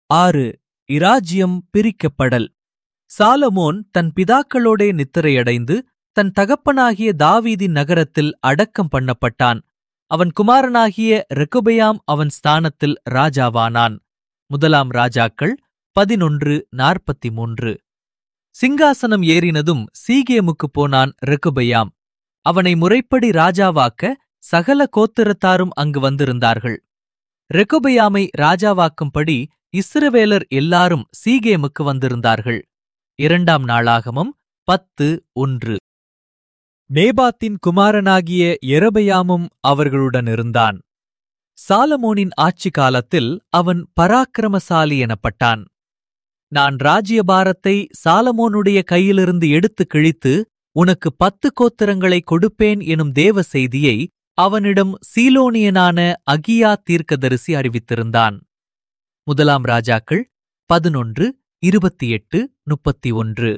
ஆறு இராஜ்யம் பிரிக்கப்படல் சாலமோன் தன் பிதாக்களோடே நித்திரையடைந்து தன் தகப்பனாகிய தாவீதின் நகரத்தில் அடக்கம் பண்ணப்பட்டான் அவன் குமாரனாகிய ரெகுபெயாம் அவன் ஸ்தானத்தில் ராஜாவானான் முதலாம் ராஜாக்கள் பதினொன்று நாற்பத்தி மூன்று சிங்காசனம் ஏறினதும் சீகேமுக்குப் போனான் ரெகுபெயாம் அவனை முறைப்படி ராஜாவாக்க சகல கோத்திரத்தாரும் அங்கு வந்திருந்தார்கள் ரெகுபெயாமை ராஜாவாக்கும்படி இஸ்ரவேலர் எல்லாரும் சீகேமுக்கு வந்திருந்தார்கள் இரண்டாம் நாளாகமம் பத்து ஒன்று நேபாத்தின் குமாரனாகிய எரபயாமும் அவர்களுடன் இருந்தான் சாலமோனின் ஆட்சி காலத்தில் அவன் பராக்கிரமசாலி எனப்பட்டான் நான் ராஜ்யபாரத்தை சாலமோனுடைய கையிலிருந்து எடுத்து கிழித்து உனக்கு பத்து கோத்திரங்களை கொடுப்பேன் எனும் தேவ செய்தியை அவனிடம் சீலோனியனான அகியா தீர்க்கதரிசி அறிவித்திருந்தான் முதலாம் ராஜாக்கள் பதினொன்று இருபத்தி எட்டு முப்பத்தி ஒன்று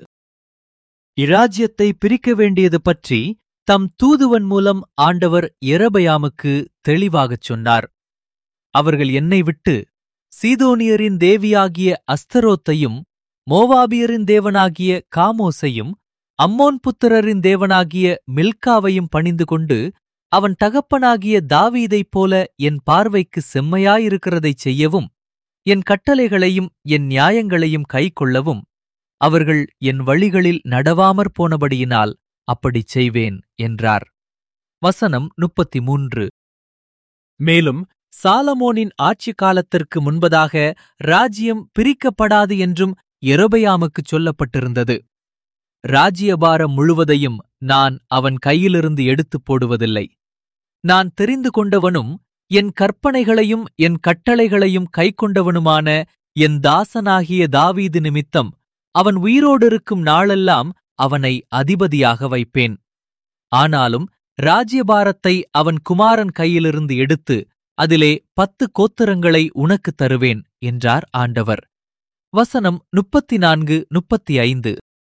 இராஜ்யத்தை பிரிக்க வேண்டியது பற்றி தம் தூதுவன் மூலம் ஆண்டவர் எரபயாமுக்கு தெளிவாகச் சொன்னார் அவர்கள் என்னை விட்டு சீதோனியரின் தேவியாகிய அஸ்தரோத்தையும் மோவாபியரின் தேவனாகிய காமோசையும் அம்மோன் புத்திரரின் தேவனாகிய மில்காவையும் பணிந்து கொண்டு அவன் தகப்பனாகிய தாவீதைப் போல என் பார்வைக்கு செம்மையாயிருக்கிறதைச் செய்யவும் என் கட்டளைகளையும் என் நியாயங்களையும் கைக்கொள்ளவும் அவர்கள் என் வழிகளில் நடவாமற் போனபடியினால் அப்படிச் செய்வேன் என்றார் வசனம் முப்பத்தி மூன்று மேலும் சாலமோனின் ஆட்சி காலத்திற்கு முன்பதாக ராஜ்யம் பிரிக்கப்படாது என்றும் எரபயாமுக்குச் சொல்லப்பட்டிருந்தது ராஜ்யபாரம் முழுவதையும் நான் அவன் கையிலிருந்து எடுத்துப் போடுவதில்லை நான் தெரிந்து கொண்டவனும் என் கற்பனைகளையும் என் கட்டளைகளையும் கைக்கொண்டவனுமான என் தாசனாகிய தாவீது நிமித்தம் அவன் உயிரோடிருக்கும் நாளெல்லாம் அவனை அதிபதியாக வைப்பேன் ஆனாலும் ராஜ்யபாரத்தை அவன் குமாரன் கையிலிருந்து எடுத்து அதிலே பத்து கோத்திரங்களை உனக்குத் தருவேன் என்றார் ஆண்டவர் வசனம் முப்பத்தி நான்கு முப்பத்தி ஐந்து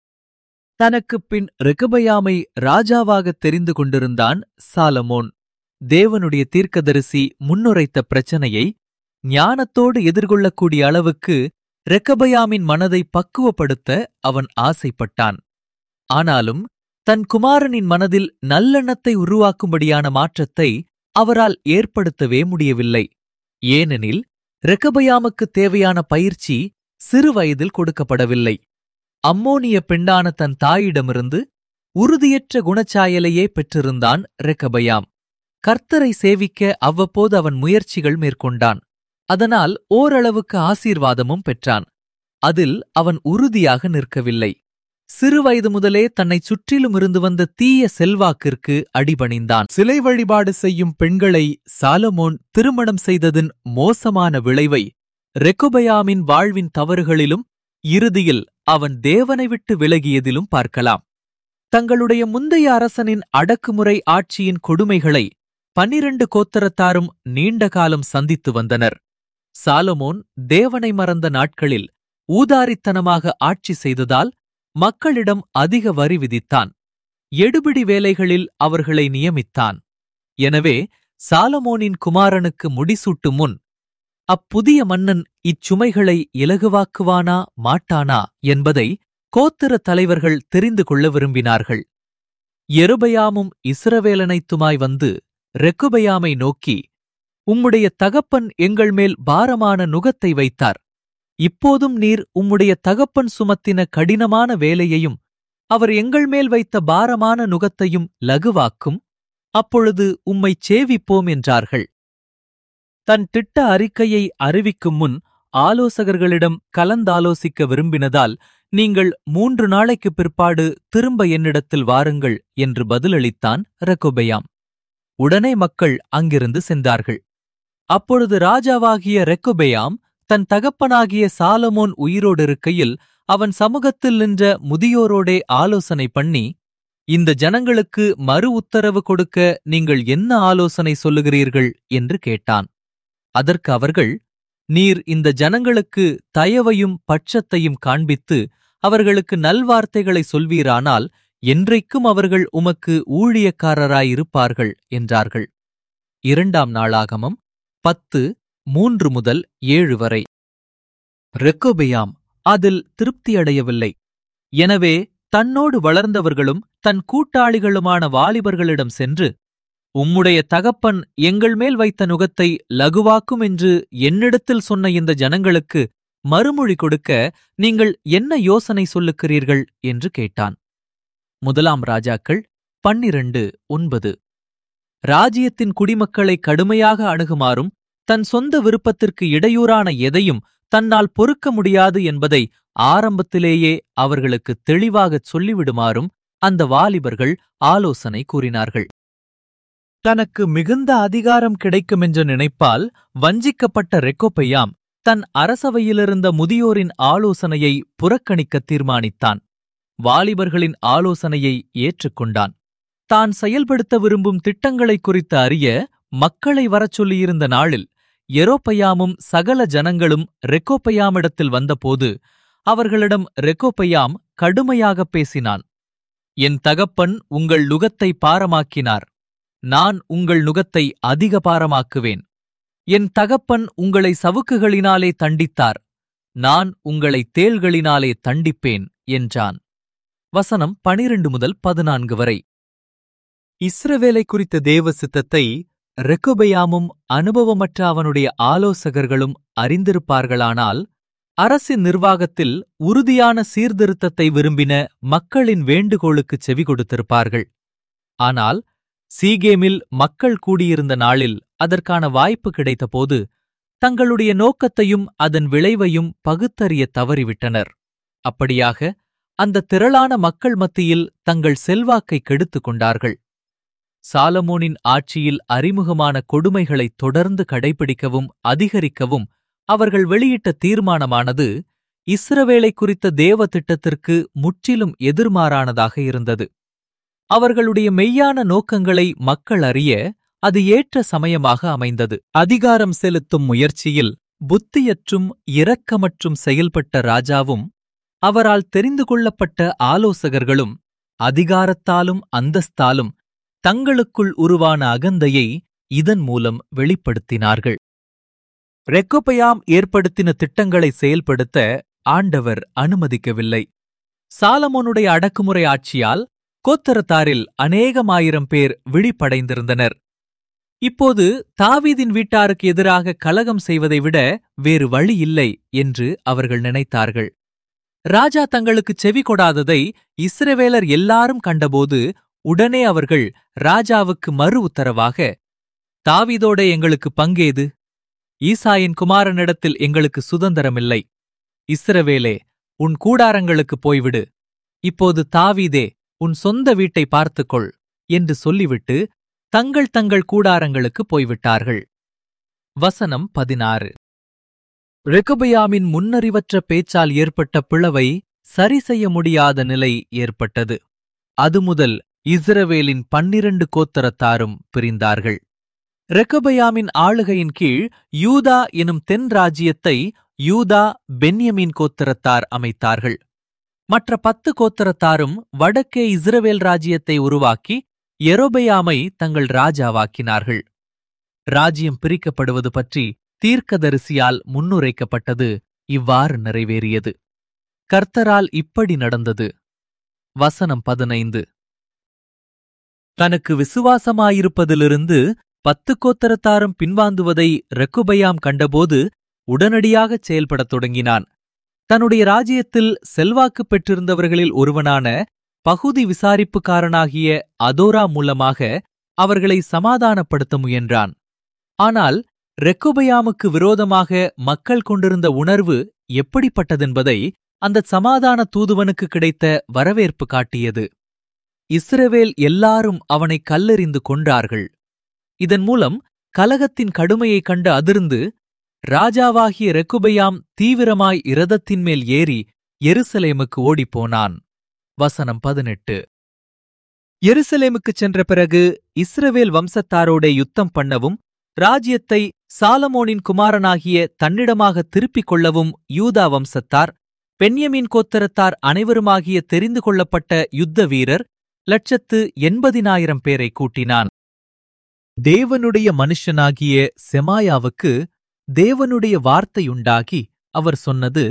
தனக்குப் பின் ரெகபயாமை ராஜாவாகத் தெரிந்து கொண்டிருந்தான் சாலமோன் தேவனுடைய தீர்க்கதரிசி முன்னுரைத்த பிரச்சனையை ஞானத்தோடு எதிர்கொள்ளக்கூடிய அளவுக்கு ரெக்கபயாமின் மனதை பக்குவப்படுத்த அவன் ஆசைப்பட்டான் ஆனாலும் தன் குமாரனின் மனதில் நல்லெண்ணத்தை உருவாக்கும்படியான மாற்றத்தை அவரால் ஏற்படுத்தவே முடியவில்லை ஏனெனில் ரெக்கபயாமுக்குத் தேவையான பயிற்சி சிறு வயதில் கொடுக்கப்படவில்லை அம்மோனிய பெண்ணான தன் தாயிடமிருந்து உறுதியற்ற குணச்சாயலையே பெற்றிருந்தான் ரெக்கபயாம் கர்த்தரை சேவிக்க அவ்வப்போது அவன் முயற்சிகள் மேற்கொண்டான் அதனால் ஓரளவுக்கு ஆசீர்வாதமும் பெற்றான் அதில் அவன் உறுதியாக நிற்கவில்லை சிறுவயது முதலே தன்னைச் சுற்றிலும் இருந்து வந்த தீய செல்வாக்கிற்கு அடிபணிந்தான் சிலை வழிபாடு செய்யும் பெண்களை சாலமோன் திருமணம் செய்ததின் மோசமான விளைவை ரெக்குபயாமின் வாழ்வின் தவறுகளிலும் இறுதியில் அவன் தேவனை விட்டு விலகியதிலும் பார்க்கலாம் தங்களுடைய முந்தைய அரசனின் அடக்குமுறை ஆட்சியின் கொடுமைகளை பன்னிரண்டு கோத்தரத்தாரும் நீண்ட காலம் சந்தித்து வந்தனர் சாலமோன் தேவனை மறந்த நாட்களில் ஊதாரித்தனமாக ஆட்சி செய்ததால் மக்களிடம் அதிக வரி விதித்தான் எடுபிடி வேலைகளில் அவர்களை நியமித்தான் எனவே சாலமோனின் குமாரனுக்கு முடிசூட்டும் முன் அப்புதிய மன்னன் இச்சுமைகளை இலகுவாக்குவானா மாட்டானா என்பதை கோத்திர தலைவர்கள் தெரிந்து கொள்ள விரும்பினார்கள் எருபயாமும் இஸ்ரவேலனைத்துமாய் வந்து ரெக்குபயாமை நோக்கி உம்முடைய தகப்பன் எங்கள் மேல் பாரமான நுகத்தை வைத்தார் இப்போதும் நீர் உம்முடைய தகப்பன் சுமத்தின கடினமான வேலையையும் அவர் எங்கள் மேல் வைத்த பாரமான நுகத்தையும் லகுவாக்கும் அப்பொழுது உம்மைச் சேவிப்போம் என்றார்கள் தன் திட்ட அறிக்கையை அறிவிக்கும் முன் ஆலோசகர்களிடம் கலந்தாலோசிக்க விரும்பினதால் நீங்கள் மூன்று நாளைக்குப் பிற்பாடு திரும்ப என்னிடத்தில் வாருங்கள் என்று பதிலளித்தான் ரெக்கொபெயாம் உடனே மக்கள் அங்கிருந்து சென்றார்கள் அப்பொழுது ராஜாவாகிய ரெக்கொபெயாம் தன் தகப்பனாகிய சாலமோன் உயிரோடிருக்கையில் அவன் சமூகத்தில் நின்ற முதியோரோடே ஆலோசனை பண்ணி இந்த ஜனங்களுக்கு மறு உத்தரவு கொடுக்க நீங்கள் என்ன ஆலோசனை சொல்லுகிறீர்கள் என்று கேட்டான் அதற்கு அவர்கள் நீர் இந்த ஜனங்களுக்கு தயவையும் பட்சத்தையும் காண்பித்து அவர்களுக்கு நல்வார்த்தைகளை சொல்வீரானால் என்றைக்கும் அவர்கள் உமக்கு ஊழியக்காரராயிருப்பார்கள் என்றார்கள் இரண்டாம் நாளாகமம் பத்து மூன்று முதல் ஏழு வரை ரெக்கோபெயாம் அதில் திருப்தியடையவில்லை எனவே தன்னோடு வளர்ந்தவர்களும் தன் கூட்டாளிகளுமான வாலிபர்களிடம் சென்று உம்முடைய தகப்பன் எங்கள் மேல் வைத்த நுகத்தை லகுவாக்கும் என்று என்னிடத்தில் சொன்ன இந்த ஜனங்களுக்கு மறுமொழி கொடுக்க நீங்கள் என்ன யோசனை சொல்லுகிறீர்கள் என்று கேட்டான் முதலாம் ராஜாக்கள் பன்னிரண்டு ஒன்பது ராஜ்யத்தின் குடிமக்களை கடுமையாக அணுகுமாறும் தன் சொந்த விருப்பத்திற்கு இடையூறான எதையும் தன்னால் பொறுக்க முடியாது என்பதை ஆரம்பத்திலேயே அவர்களுக்கு தெளிவாகச் சொல்லிவிடுமாறும் அந்த வாலிபர்கள் ஆலோசனை கூறினார்கள் தனக்கு மிகுந்த அதிகாரம் கிடைக்கும் என்ற நினைப்பால் வஞ்சிக்கப்பட்ட ரெக்கோப்பையாம் தன் அரசவையிலிருந்த முதியோரின் ஆலோசனையை புறக்கணிக்க தீர்மானித்தான் வாலிபர்களின் ஆலோசனையை ஏற்றுக்கொண்டான் தான் செயல்படுத்த விரும்பும் திட்டங்களை குறித்து அறிய மக்களை வரச் சொல்லியிருந்த நாளில் எரோப்பையாமும் சகல ஜனங்களும் ரெக்கோப்பையாமிடத்தில் வந்தபோது அவர்களிடம் ரெக்கோப்பையாம் கடுமையாகப் பேசினான் என் தகப்பன் உங்கள் நுகத்தை பாரமாக்கினார் நான் உங்கள் நுகத்தை அதிக பாரமாக்குவேன் என் தகப்பன் உங்களை சவுக்குகளினாலே தண்டித்தார் நான் உங்களை தேள்களினாலே தண்டிப்பேன் என்றான் வசனம் பனிரெண்டு முதல் பதினான்கு வரை இஸ்ரவேலை குறித்த தேவ சித்தத்தை ரெக்கொபெயாமும் அனுபவமற்ற அவனுடைய ஆலோசகர்களும் அறிந்திருப்பார்களானால் அரசின் நிர்வாகத்தில் உறுதியான சீர்திருத்தத்தை விரும்பின மக்களின் வேண்டுகோளுக்குச் செவி கொடுத்திருப்பார்கள் ஆனால் சீகேமில் மக்கள் கூடியிருந்த நாளில் அதற்கான வாய்ப்பு கிடைத்தபோது தங்களுடைய நோக்கத்தையும் அதன் விளைவையும் பகுத்தறிய தவறிவிட்டனர் அப்படியாக அந்த திரளான மக்கள் மத்தியில் தங்கள் செல்வாக்கை கெடுத்துக் கொண்டார்கள் சாலமோனின் ஆட்சியில் அறிமுகமான கொடுமைகளை தொடர்ந்து கடைபிடிக்கவும் அதிகரிக்கவும் அவர்கள் வெளியிட்ட தீர்மானமானது இஸ்ரவேலை குறித்த தேவ திட்டத்திற்கு முற்றிலும் எதிர்மாறானதாக இருந்தது அவர்களுடைய மெய்யான நோக்கங்களை மக்கள் அறிய அது ஏற்ற சமயமாக அமைந்தது அதிகாரம் செலுத்தும் முயற்சியில் புத்தியற்றும் இரக்கமற்றும் செயல்பட்ட ராஜாவும் அவரால் தெரிந்து கொள்ளப்பட்ட ஆலோசகர்களும் அதிகாரத்தாலும் அந்தஸ்தாலும் தங்களுக்குள் உருவான அகந்தையை இதன் மூலம் வெளிப்படுத்தினார்கள் ரெக்கோபயாம் ஏற்படுத்தின திட்டங்களை செயல்படுத்த ஆண்டவர் அனுமதிக்கவில்லை சாலமோனுடைய அடக்குமுறை ஆட்சியால் கோத்தரத்தாரில் அநேகமாயிரம் பேர் விழிப்படைந்திருந்தனர் இப்போது தாவீதின் வீட்டாருக்கு எதிராக கலகம் செய்வதை விட வேறு வழி இல்லை என்று அவர்கள் நினைத்தார்கள் ராஜா தங்களுக்கு செவி கொடாததை இஸ்ரவேலர் எல்லாரும் கண்டபோது உடனே அவர்கள் ராஜாவுக்கு மறு உத்தரவாக தாவீதோட எங்களுக்கு பங்கேது ஈசாயின் குமாரனிடத்தில் எங்களுக்கு சுதந்திரமில்லை இஸ்ரவேலே உன் கூடாரங்களுக்கு போய்விடு இப்போது தாவீதே உன் சொந்த வீட்டை பார்த்துக்கொள் என்று சொல்லிவிட்டு தங்கள் தங்கள் கூடாரங்களுக்கு போய்விட்டார்கள் வசனம் பதினாறு ரெகபயாமின் முன்னறிவற்ற பேச்சால் ஏற்பட்ட பிளவை சரி செய்ய முடியாத நிலை ஏற்பட்டது அது முதல் இஸ்ரவேலின் பன்னிரண்டு கோத்தரத்தாரும் பிரிந்தார்கள் ரெக்கபயாமின் ஆளுகையின் கீழ் யூதா எனும் தென் ராஜ்யத்தை யூதா பென்யமின் கோத்தரத்தார் அமைத்தார்கள் மற்ற பத்து கோத்தரத்தாரும் வடக்கே இஸ்ரவேல் ராஜ்யத்தை உருவாக்கி எரோபெயாமை தங்கள் ராஜாவாக்கினார்கள் ராஜ்யம் பிரிக்கப்படுவது பற்றி தீர்க்கதரிசியால் முன்னுரைக்கப்பட்டது இவ்வாறு நிறைவேறியது கர்த்தரால் இப்படி நடந்தது வசனம் பதினைந்து தனக்கு விசுவாசமாயிருப்பதிலிருந்து பத்து கோத்தரத்தாரும் பின்வாங்குவதை ரெக்குபயாம் கண்டபோது உடனடியாகச் செயல்படத் தொடங்கினான் தன்னுடைய ராஜ்யத்தில் செல்வாக்கு பெற்றிருந்தவர்களில் ஒருவனான பகுதி விசாரிப்புக்காரனாகிய அதோரா மூலமாக அவர்களை சமாதானப்படுத்த முயன்றான் ஆனால் ரெக்குபயாமுக்கு விரோதமாக மக்கள் கொண்டிருந்த உணர்வு எப்படிப்பட்டதென்பதை அந்த சமாதான தூதுவனுக்கு கிடைத்த வரவேற்பு காட்டியது இஸ்ரவேல் எல்லாரும் அவனை கல்லெறிந்து கொன்றார்கள் இதன் மூலம் கலகத்தின் கடுமையைக் கண்டு அதிர்ந்து ராஜாவாகிய ரெக்குபயாம் தீவிரமாய் இரதத்தின் மேல் ஏறி எருசலேமுக்கு ஓடிப்போனான் வசனம் பதினெட்டு எருசலேமுக்குச் சென்ற பிறகு இஸ்ரவேல் வம்சத்தாரோடே யுத்தம் பண்ணவும் ராஜ்யத்தை சாலமோனின் குமாரனாகிய தன்னிடமாக திருப்பிக் கொள்ளவும் யூதா வம்சத்தார் பென்யமீன் கோத்தரத்தார் அனைவருமாகிய தெரிந்து கொள்ளப்பட்ட யுத்த வீரர் லட்சத்து எண்பதினாயிரம் பேரை கூட்டினான் தேவனுடைய மனுஷனாகிய செமாயாவுக்கு தேவனுடைய வார்த்தையுண்டாகி அவர் சொன்னது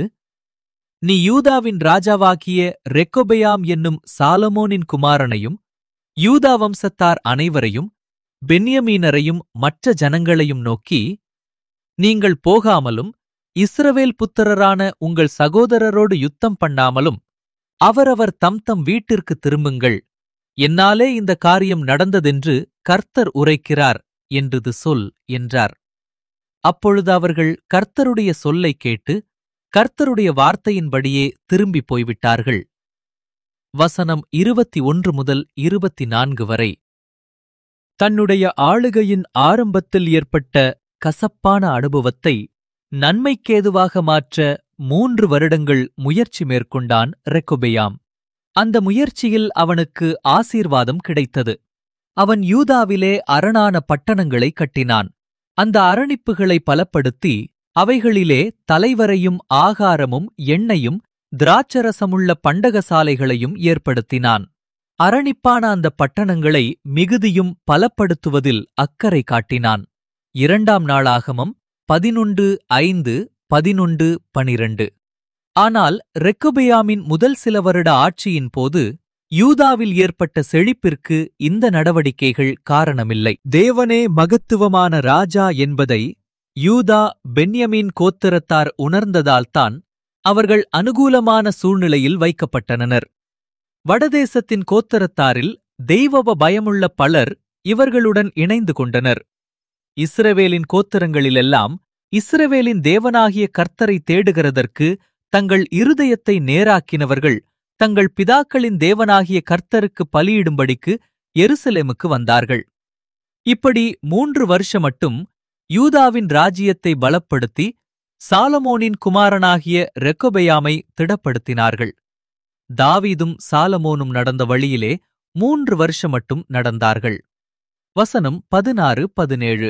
நீ யூதாவின் ராஜாவாகிய ரெக்கொபெயாம் என்னும் சாலமோனின் குமாரனையும் யூதா வம்சத்தார் அனைவரையும் பென்யமீனரையும் மற்ற ஜனங்களையும் நோக்கி நீங்கள் போகாமலும் இஸ்ரவேல் புத்திரரான உங்கள் சகோதரரோடு யுத்தம் பண்ணாமலும் அவரவர் தம் தம் வீட்டிற்கு திரும்புங்கள் என்னாலே இந்த காரியம் நடந்ததென்று கர்த்தர் உரைக்கிறார் என்றது சொல் என்றார் அப்பொழுது அவர்கள் கர்த்தருடைய சொல்லைக் கேட்டு கர்த்தருடைய வார்த்தையின்படியே திரும்பிப் போய்விட்டார்கள் வசனம் இருபத்தி ஒன்று முதல் இருபத்தி நான்கு வரை தன்னுடைய ஆளுகையின் ஆரம்பத்தில் ஏற்பட்ட கசப்பான அனுபவத்தை நன்மைக்கேதுவாக மாற்ற மூன்று வருடங்கள் முயற்சி மேற்கொண்டான் ரெக்கொபெயாம் அந்த முயற்சியில் அவனுக்கு ஆசீர்வாதம் கிடைத்தது அவன் யூதாவிலே அரணான பட்டணங்களை கட்டினான் அந்த அரணிப்புகளை பலப்படுத்தி அவைகளிலே தலைவரையும் ஆகாரமும் எண்ணெயும் திராட்சரசமுள்ள பண்டகசாலைகளையும் ஏற்படுத்தினான் அரணிப்பான அந்த பட்டணங்களை மிகுதியும் பலப்படுத்துவதில் அக்கறை காட்டினான் இரண்டாம் நாளாகமம் பதினொன்று ஐந்து பதினொன்று பனிரண்டு ஆனால் ரெக்கொபெயாமின் முதல் சில வருட ஆட்சியின் போது யூதாவில் ஏற்பட்ட செழிப்பிற்கு இந்த நடவடிக்கைகள் காரணமில்லை தேவனே மகத்துவமான ராஜா என்பதை யூதா பென்யமீன் கோத்திரத்தார் உணர்ந்ததால்தான் அவர்கள் அனுகூலமான சூழ்நிலையில் வைக்கப்பட்டனர் வடதேசத்தின் கோத்திரத்தாரில் தெய்வவ பயமுள்ள பலர் இவர்களுடன் இணைந்து கொண்டனர் இஸ்ரவேலின் கோத்திரங்களிலெல்லாம் இஸ்ரவேலின் தேவனாகிய கர்த்தரை தேடுகிறதற்கு தங்கள் இருதயத்தை நேராக்கினவர்கள் தங்கள் பிதாக்களின் தேவனாகிய கர்த்தருக்கு பலியிடும்படிக்கு எருசலேமுக்கு வந்தார்கள் இப்படி மூன்று வருஷமட்டும் யூதாவின் ராஜ்யத்தை பலப்படுத்தி சாலமோனின் குமாரனாகிய ரெக்கொபெயாமை திடப்படுத்தினார்கள் தாவீதும் சாலமோனும் நடந்த வழியிலே மூன்று வருஷமட்டும் நடந்தார்கள் வசனம் பதினாறு பதினேழு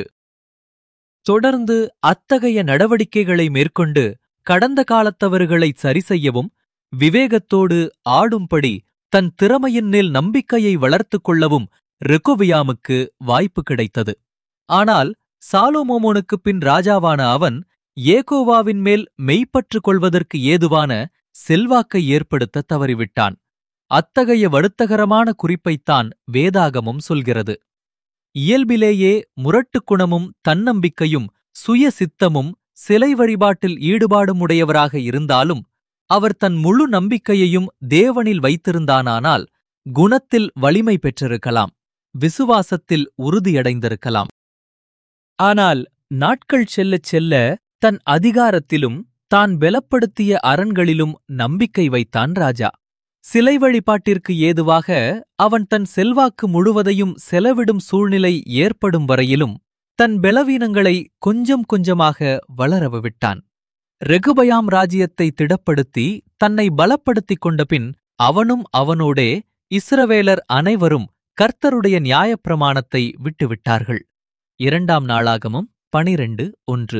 தொடர்ந்து அத்தகைய நடவடிக்கைகளை மேற்கொண்டு கடந்த காலத்தவர்களை சரிசெய்யவும் விவேகத்தோடு ஆடும்படி தன் திறமையின் மேல் நம்பிக்கையை வளர்த்துக் கொள்ளவும் ரெக்கோபியாமுக்கு வாய்ப்பு கிடைத்தது ஆனால் சாலோமோமோனுக்குப் பின் ராஜாவான அவன் ஏகோவாவின் மேல் மெய்ப்பற்று கொள்வதற்கு ஏதுவான செல்வாக்கை ஏற்படுத்த தவறிவிட்டான் அத்தகைய வடுத்தகரமான குறிப்பைத்தான் வேதாகமம் சொல்கிறது இயல்பிலேயே முரட்டுக் குணமும் தன்னம்பிக்கையும் சுய சித்தமும் சிலை வழிபாட்டில் ஈடுபாடும் உடையவராக இருந்தாலும் அவர் தன் முழு நம்பிக்கையையும் தேவனில் வைத்திருந்தானானால் குணத்தில் வலிமை பெற்றிருக்கலாம் விசுவாசத்தில் உறுதியடைந்திருக்கலாம் ஆனால் நாட்கள் செல்லச் செல்ல தன் அதிகாரத்திலும் தான் பலப்படுத்திய அரண்களிலும் நம்பிக்கை வைத்தான் ராஜா சிலை வழிபாட்டிற்கு ஏதுவாக அவன் தன் செல்வாக்கு முழுவதையும் செலவிடும் சூழ்நிலை ஏற்படும் வரையிலும் தன் பலவீனங்களை கொஞ்சம் கொஞ்சமாக வளரவு விட்டான் ரெகுபயாம் ராஜ்யத்தை திடப்படுத்தி தன்னை பலப்படுத்திக் கொண்டபின் அவனும் அவனோடே இஸ்ரவேலர் அனைவரும் கர்த்தருடைய நியாயப்பிரமாணத்தை விட்டுவிட்டார்கள் இரண்டாம் நாளாகமும் பனிரெண்டு ஒன்று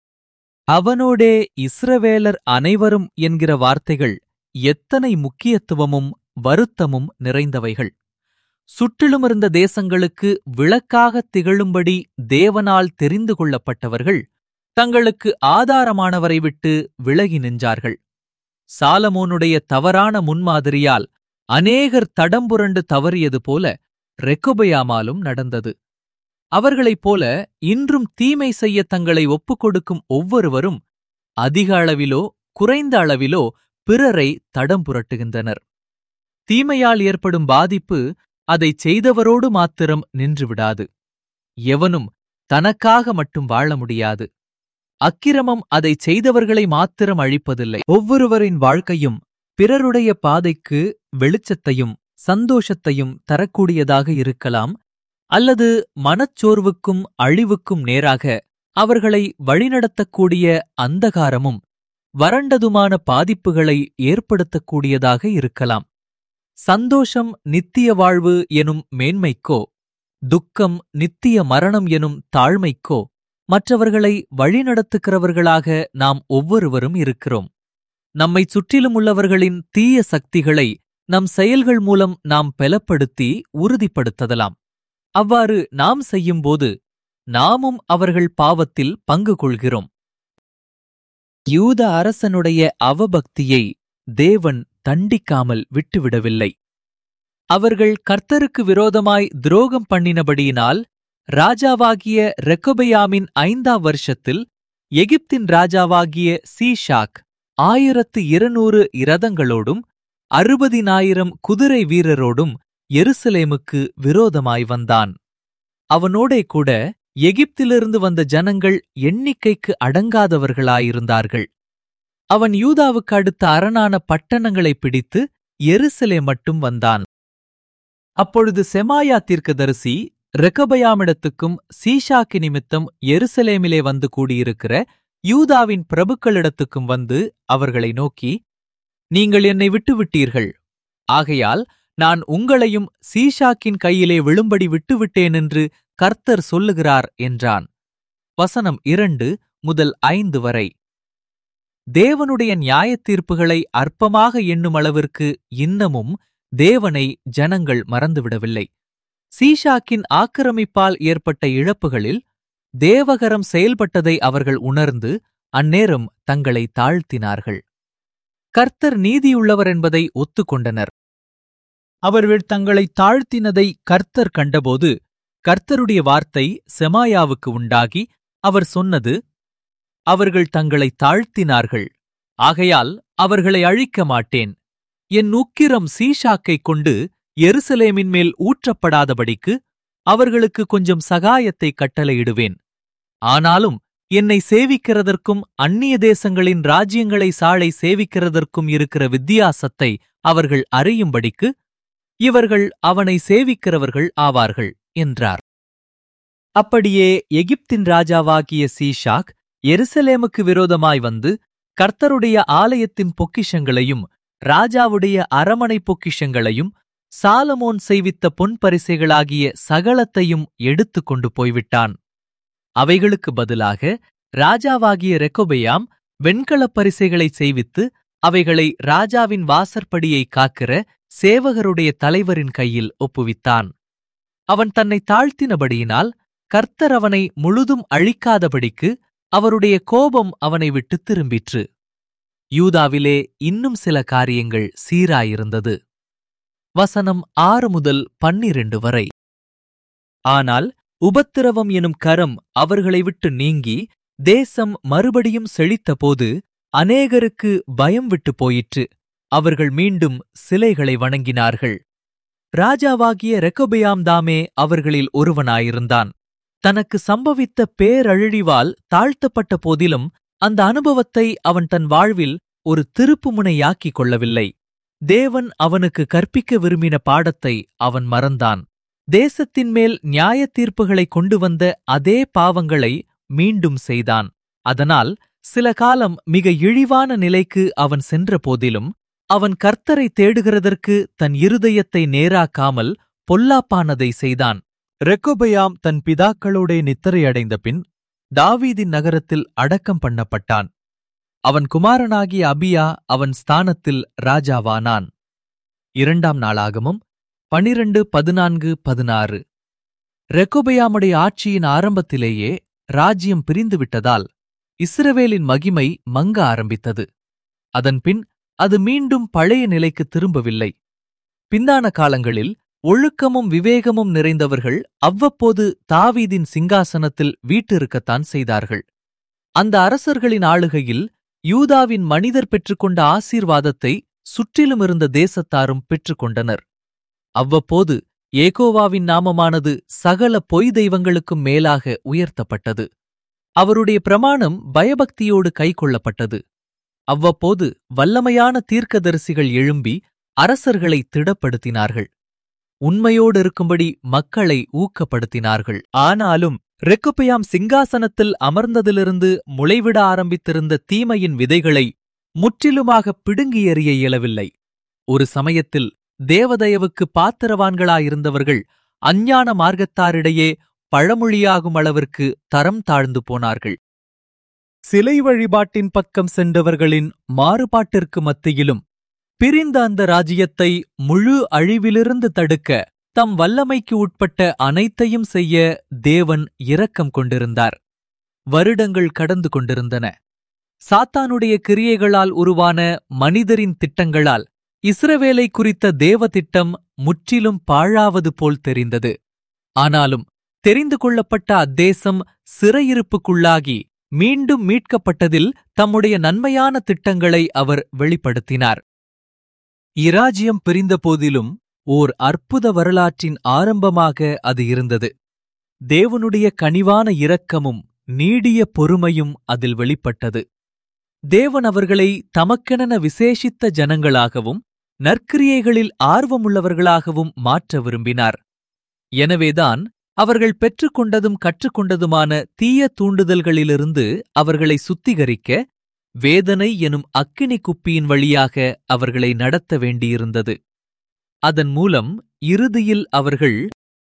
அவனோடே இஸ்ரவேலர் அனைவரும் என்கிற வார்த்தைகள் எத்தனை முக்கியத்துவமும் வருத்தமும் நிறைந்தவைகள் சுற்றிலுமிருந்த தேசங்களுக்கு விளக்காகத் திகழும்படி தேவனால் தெரிந்து கொள்ளப்பட்டவர்கள் தங்களுக்கு ஆதாரமானவரை விட்டு விலகி நின்றார்கள் சாலமோனுடைய தவறான முன்மாதிரியால் அநேகர் தடம்புரண்டு தவறியது போல ரெக்கொபயாமாலும் நடந்தது அவர்களைப் போல இன்றும் தீமை செய்ய தங்களை ஒப்புக்கொடுக்கும் ஒவ்வொருவரும் அதிக அளவிலோ குறைந்த அளவிலோ பிறரை தடம் புரட்டுகின்றனர் தீமையால் ஏற்படும் பாதிப்பு அதைச் செய்தவரோடு மாத்திரம் நின்றுவிடாது எவனும் தனக்காக மட்டும் வாழ முடியாது அக்கிரமம் அதைச் செய்தவர்களை மாத்திரம் அழிப்பதில்லை ஒவ்வொருவரின் வாழ்க்கையும் பிறருடைய பாதைக்கு வெளிச்சத்தையும் சந்தோஷத்தையும் தரக்கூடியதாக இருக்கலாம் அல்லது மனச்சோர்வுக்கும் அழிவுக்கும் நேராக அவர்களை வழிநடத்தக்கூடிய அந்தகாரமும் வறண்டதுமான பாதிப்புகளை ஏற்படுத்தக்கூடியதாக இருக்கலாம் சந்தோஷம் நித்திய வாழ்வு எனும் மேன்மைக்கோ துக்கம் நித்திய மரணம் எனும் தாழ்மைக்கோ மற்றவர்களை வழிநடத்துகிறவர்களாக நாம் ஒவ்வொருவரும் இருக்கிறோம் நம்மைச் சுற்றிலும் உள்ளவர்களின் தீய சக்திகளை நம் செயல்கள் மூலம் நாம் பலப்படுத்தி உறுதிப்படுத்தலாம் அவ்வாறு நாம் செய்யும்போது நாமும் அவர்கள் பாவத்தில் பங்கு கொள்கிறோம் யூத அரசனுடைய அவபக்தியை தேவன் தண்டிக்காமல் விட்டுவிடவில்லை அவர்கள் கர்த்தருக்கு விரோதமாய் துரோகம் பண்ணினபடியினால் ராஜாவாகிய ரெக்கொபெயாமின் ஐந்தாம் வருஷத்தில் எகிப்தின் ராஜாவாகிய சீஷாக் ஆயிரத்து இருநூறு இரதங்களோடும் அறுபதினாயிரம் குதிரை வீரரோடும் எருசலேமுக்கு விரோதமாய் வந்தான் அவனோடே கூட எகிப்திலிருந்து வந்த ஜனங்கள் எண்ணிக்கைக்கு அடங்காதவர்களாயிருந்தார்கள் அவன் யூதாவுக்கு அடுத்த அரணான பட்டணங்களை பிடித்து எருசலே மட்டும் வந்தான் அப்பொழுது செமாயா தீர்க்கதரிசி ரெக்கபயாமிடத்துக்கும் சீஷாக்கு நிமித்தம் எருசலேமிலே வந்து கூடியிருக்கிற யூதாவின் பிரபுக்களிடத்துக்கும் வந்து அவர்களை நோக்கி நீங்கள் என்னை விட்டுவிட்டீர்கள் ஆகையால் நான் உங்களையும் சீஷாக்கின் கையிலே விழும்படி விட்டுவிட்டேன் என்று கர்த்தர் சொல்லுகிறார் என்றான் வசனம் இரண்டு முதல் ஐந்து வரை தேவனுடைய நியாயத் தீர்ப்புகளை அற்பமாக எண்ணும் அளவிற்கு இன்னமும் தேவனை ஜனங்கள் மறந்துவிடவில்லை சீஷாக்கின் ஆக்கிரமிப்பால் ஏற்பட்ட இழப்புகளில் தேவகரம் செயல்பட்டதை அவர்கள் உணர்ந்து அந்நேரம் தங்களை தாழ்த்தினார்கள் கர்த்தர் நீதியுள்ளவர் என்பதை ஒத்துக்கொண்டனர் அவர்கள் தங்களை தாழ்த்தினதை கர்த்தர் கண்டபோது கர்த்தருடைய வார்த்தை செமாயாவுக்கு உண்டாகி அவர் சொன்னது அவர்கள் தங்களை தாழ்த்தினார்கள் ஆகையால் அவர்களை அழிக்க மாட்டேன் என் உக்கிரம் சீஷாக்கைக் கொண்டு எருசலேமின் மேல் ஊற்றப்படாதபடிக்கு அவர்களுக்கு கொஞ்சம் சகாயத்தை கட்டளையிடுவேன் ஆனாலும் என்னை சேவிக்கிறதற்கும் அந்நிய தேசங்களின் ராஜ்யங்களை சாளை சேவிக்கிறதற்கும் இருக்கிற வித்தியாசத்தை அவர்கள் அறியும்படிக்கு இவர்கள் அவனை சேவிக்கிறவர்கள் ஆவார்கள் என்றார் அப்படியே எகிப்தின் ராஜாவாகிய சீஷாக் எருசலேமுக்கு விரோதமாய் வந்து கர்த்தருடைய ஆலயத்தின் பொக்கிஷங்களையும் ராஜாவுடைய அரமனை பொக்கிஷங்களையும் சாலமோன் செய்வித்த பொன் பரிசைகளாகிய சகலத்தையும் எடுத்துக் கொண்டு போய்விட்டான் அவைகளுக்கு பதிலாக ராஜாவாகிய ரெக்கொபெயாம் வெண்கலப் பரிசைகளை செய்வித்து அவைகளை ராஜாவின் வாசற்படியை காக்கிற சேவகருடைய தலைவரின் கையில் ஒப்புவித்தான் அவன் தன்னை தாழ்த்தினபடியினால் கர்த்தர் அவனை முழுதும் அழிக்காதபடிக்கு அவருடைய கோபம் அவனை விட்டு திரும்பிற்று யூதாவிலே இன்னும் சில காரியங்கள் சீராயிருந்தது வசனம் ஆறு முதல் பன்னிரண்டு வரை ஆனால் உபத்திரவம் எனும் கரம் அவர்களை விட்டு நீங்கி தேசம் மறுபடியும் செழித்தபோது அநேகருக்கு பயம் விட்டு போயிற்று அவர்கள் மீண்டும் சிலைகளை வணங்கினார்கள் ராஜாவாகிய ரெக்கொபெயாம் தாமே அவர்களில் ஒருவனாயிருந்தான் தனக்கு சம்பவித்த பேரழிவால் தாழ்த்தப்பட்ட போதிலும் அந்த அனுபவத்தை அவன் தன் வாழ்வில் ஒரு திருப்புமுனையாக்கிக் கொள்ளவில்லை தேவன் அவனுக்கு கற்பிக்க விரும்பின பாடத்தை அவன் மறந்தான் தேசத்தின் மேல் நியாய தீர்ப்புகளை கொண்டு வந்த அதே பாவங்களை மீண்டும் செய்தான் அதனால் சில காலம் மிக இழிவான நிலைக்கு அவன் சென்ற போதிலும் அவன் கர்த்தரை தேடுகிறதற்கு தன் இருதயத்தை நேராக்காமல் பொல்லாப்பானதை செய்தான் ரெக்கொபயாம் தன் பிதாக்களோடே நித்திரையடைந்த பின் தாவீதின் நகரத்தில் அடக்கம் பண்ணப்பட்டான் அவன் குமாரனாகிய அபியா அவன் ஸ்தானத்தில் ராஜாவானான் இரண்டாம் நாளாகமும் பனிரண்டு பதினான்கு பதினாறு ரெக்கொபயாமுடைய ஆட்சியின் ஆரம்பத்திலேயே ராஜ்யம் பிரிந்துவிட்டதால் இஸ்ரவேலின் மகிமை மங்க ஆரம்பித்தது அதன்பின் அது மீண்டும் பழைய நிலைக்கு திரும்பவில்லை பிந்தான காலங்களில் ஒழுக்கமும் விவேகமும் நிறைந்தவர்கள் அவ்வப்போது தாவீதின் சிங்காசனத்தில் வீட்டிருக்கத்தான் செய்தார்கள் அந்த அரசர்களின் ஆளுகையில் யூதாவின் மனிதர் பெற்றுக்கொண்ட ஆசீர்வாதத்தை சுற்றிலும் இருந்த தேசத்தாரும் பெற்றுக்கொண்டனர் அவ்வப்போது ஏகோவாவின் நாமமானது சகல பொய் தெய்வங்களுக்கும் மேலாக உயர்த்தப்பட்டது அவருடைய பிரமாணம் பயபக்தியோடு கைக்கொள்ளப்பட்டது அவ்வப்போது வல்லமையான தீர்க்கதரிசிகள் எழும்பி அரசர்களை திடப்படுத்தினார்கள் உண்மையோடு இருக்கும்படி மக்களை ஊக்கப்படுத்தினார்கள் ஆனாலும் ரெக்குப்பயாம் சிங்காசனத்தில் அமர்ந்ததிலிருந்து முளைவிட ஆரம்பித்திருந்த தீமையின் விதைகளை முற்றிலுமாக பிடுங்கி எறிய இயலவில்லை ஒரு சமயத்தில் தேவதயவுக்கு பாத்திரவான்களாயிருந்தவர்கள் அஞ்ஞான மார்க்கத்தாரிடையே பழமொழியாகும் அளவிற்கு தரம் தாழ்ந்து போனார்கள் சிலை வழிபாட்டின் பக்கம் சென்றவர்களின் மாறுபாட்டிற்கு மத்தியிலும் பிரிந்த அந்த ராஜ்யத்தை முழு அழிவிலிருந்து தடுக்க தம் வல்லமைக்கு உட்பட்ட அனைத்தையும் செய்ய தேவன் இரக்கம் கொண்டிருந்தார் வருடங்கள் கடந்து கொண்டிருந்தன சாத்தானுடைய கிரியைகளால் உருவான மனிதரின் திட்டங்களால் இஸ்ரவேலை குறித்த தேவ திட்டம் முற்றிலும் பாழாவது போல் தெரிந்தது ஆனாலும் தெரிந்து கொள்ளப்பட்ட அத்தேசம் சிறையிருப்புக்குள்ளாகி மீண்டும் மீட்கப்பட்டதில் தம்முடைய நன்மையான திட்டங்களை அவர் வெளிப்படுத்தினார் இராஜ்யம் பிரிந்தபோதிலும் ஓர் அற்புத வரலாற்றின் ஆரம்பமாக அது இருந்தது தேவனுடைய கனிவான இரக்கமும் நீடிய பொறுமையும் அதில் வெளிப்பட்டது தேவன் அவர்களை தமக்கென விசேஷித்த ஜனங்களாகவும் நற்கிரியைகளில் ஆர்வமுள்ளவர்களாகவும் மாற்ற விரும்பினார் எனவேதான் அவர்கள் பெற்றுக்கொண்டதும் கற்றுக்கொண்டதுமான தீய தூண்டுதல்களிலிருந்து அவர்களை சுத்திகரிக்க வேதனை எனும் அக்கினி குப்பியின் வழியாக அவர்களை நடத்த வேண்டியிருந்தது அதன் மூலம் இறுதியில் அவர்கள்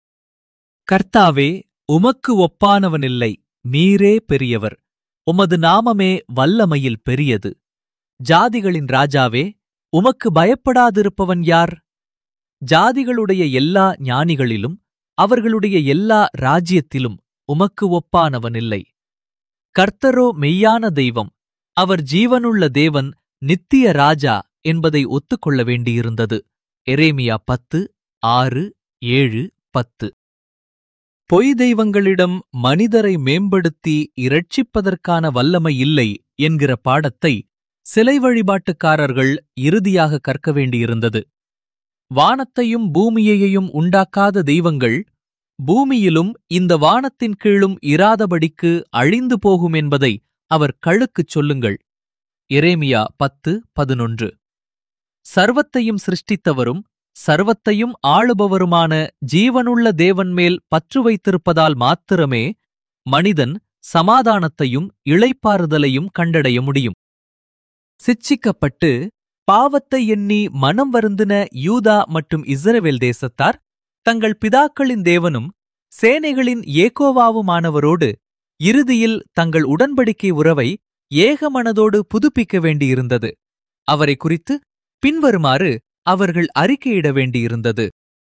கர்த்தாவே உமக்கு ஒப்பானவனில்லை நீரே பெரியவர் உமது நாமமே வல்லமையில் பெரியது ஜாதிகளின் ராஜாவே உமக்கு பயப்படாதிருப்பவன் யார் ஜாதிகளுடைய எல்லா ஞானிகளிலும் அவர்களுடைய எல்லா ராஜ்யத்திலும் உமக்கு ஒப்பானவனில்லை கர்த்தரோ மெய்யான தெய்வம் அவர் ஜீவனுள்ள தேவன் நித்திய ராஜா என்பதை ஒத்துக்கொள்ள வேண்டியிருந்தது எரேமியா பத்து ஆறு ஏழு பத்து பொய் தெய்வங்களிடம் மனிதரை மேம்படுத்தி இரட்சிப்பதற்கான வல்லமை இல்லை என்கிற பாடத்தை சிலை வழிபாட்டுக்காரர்கள் இறுதியாக கற்க வேண்டியிருந்தது வானத்தையும் பூமியையும் உண்டாக்காத தெய்வங்கள் பூமியிலும் இந்த வானத்தின் கீழும் இராதபடிக்கு அழிந்து போகும் என்பதை அவர் கழுக்குச் சொல்லுங்கள் எரேமியா பத்து பதினொன்று சர்வத்தையும் சிருஷ்டித்தவரும் சர்வத்தையும் ஆளுபவருமான ஜீவனுள்ள தேவன் மேல் பற்று வைத்திருப்பதால் மாத்திரமே மனிதன் சமாதானத்தையும் இளைப்பாறுதலையும் கண்டடைய முடியும் சிட்சிக்கப்பட்டு பாவத்தை எண்ணி மனம் வருந்தின யூதா மற்றும் இஸ்ரவேல் தேசத்தார் தங்கள் பிதாக்களின் தேவனும் சேனைகளின் ஏகோவாவுமானவரோடு இறுதியில் தங்கள் உடன்படிக்கை உறவை ஏகமனதோடு புதுப்பிக்க வேண்டியிருந்தது அவரை குறித்து பின்வருமாறு அவர்கள் அறிக்கையிட வேண்டியிருந்தது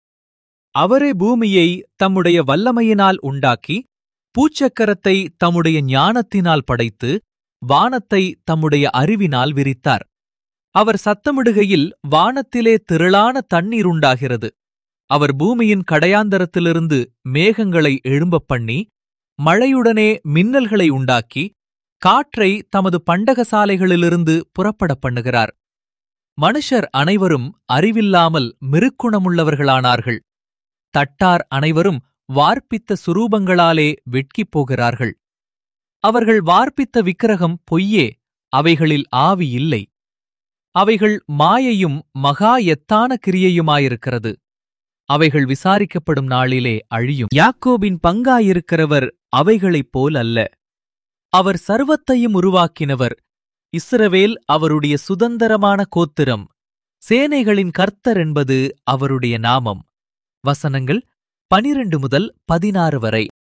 அவரே பூமியை தம்முடைய வல்லமையினால் உண்டாக்கி பூச்சக்கரத்தை தம்முடைய ஞானத்தினால் படைத்து வானத்தை தம்முடைய அறிவினால் விரித்தார் அவர் சத்தமிடுகையில் வானத்திலே திரளான தண்ணீர் உண்டாகிறது அவர் பூமியின் கடையாந்தரத்திலிருந்து மேகங்களை எழும்பப் பண்ணி மழையுடனே மின்னல்களை உண்டாக்கி காற்றை தமது பண்டகசாலைகளிலிருந்து புறப்பட பண்ணுகிறார் மனுஷர் அனைவரும் அறிவில்லாமல் மிருக்குணமுள்ளவர்களானார்கள் தட்டார் அனைவரும் வார்ப்பித்த சுரூபங்களாலே வெட்கிப் போகிறார்கள் அவர்கள் வார்ப்பித்த விக்கிரகம் பொய்யே அவைகளில் ஆவி இல்லை அவைகள் மாயையும் மகா எத்தான கிரியையுமாயிருக்கிறது அவைகள் விசாரிக்கப்படும் நாளிலே அழியும் யாக்கோபின் பங்காயிருக்கிறவர் அவைகளைப் போல் அல்ல அவர் சர்வத்தையும் உருவாக்கினவர் இஸ்ரவேல் அவருடைய சுதந்திரமான கோத்திரம் சேனைகளின் கர்த்தர் என்பது அவருடைய நாமம் வசனங்கள் பனிரெண்டு முதல் பதினாறு வரை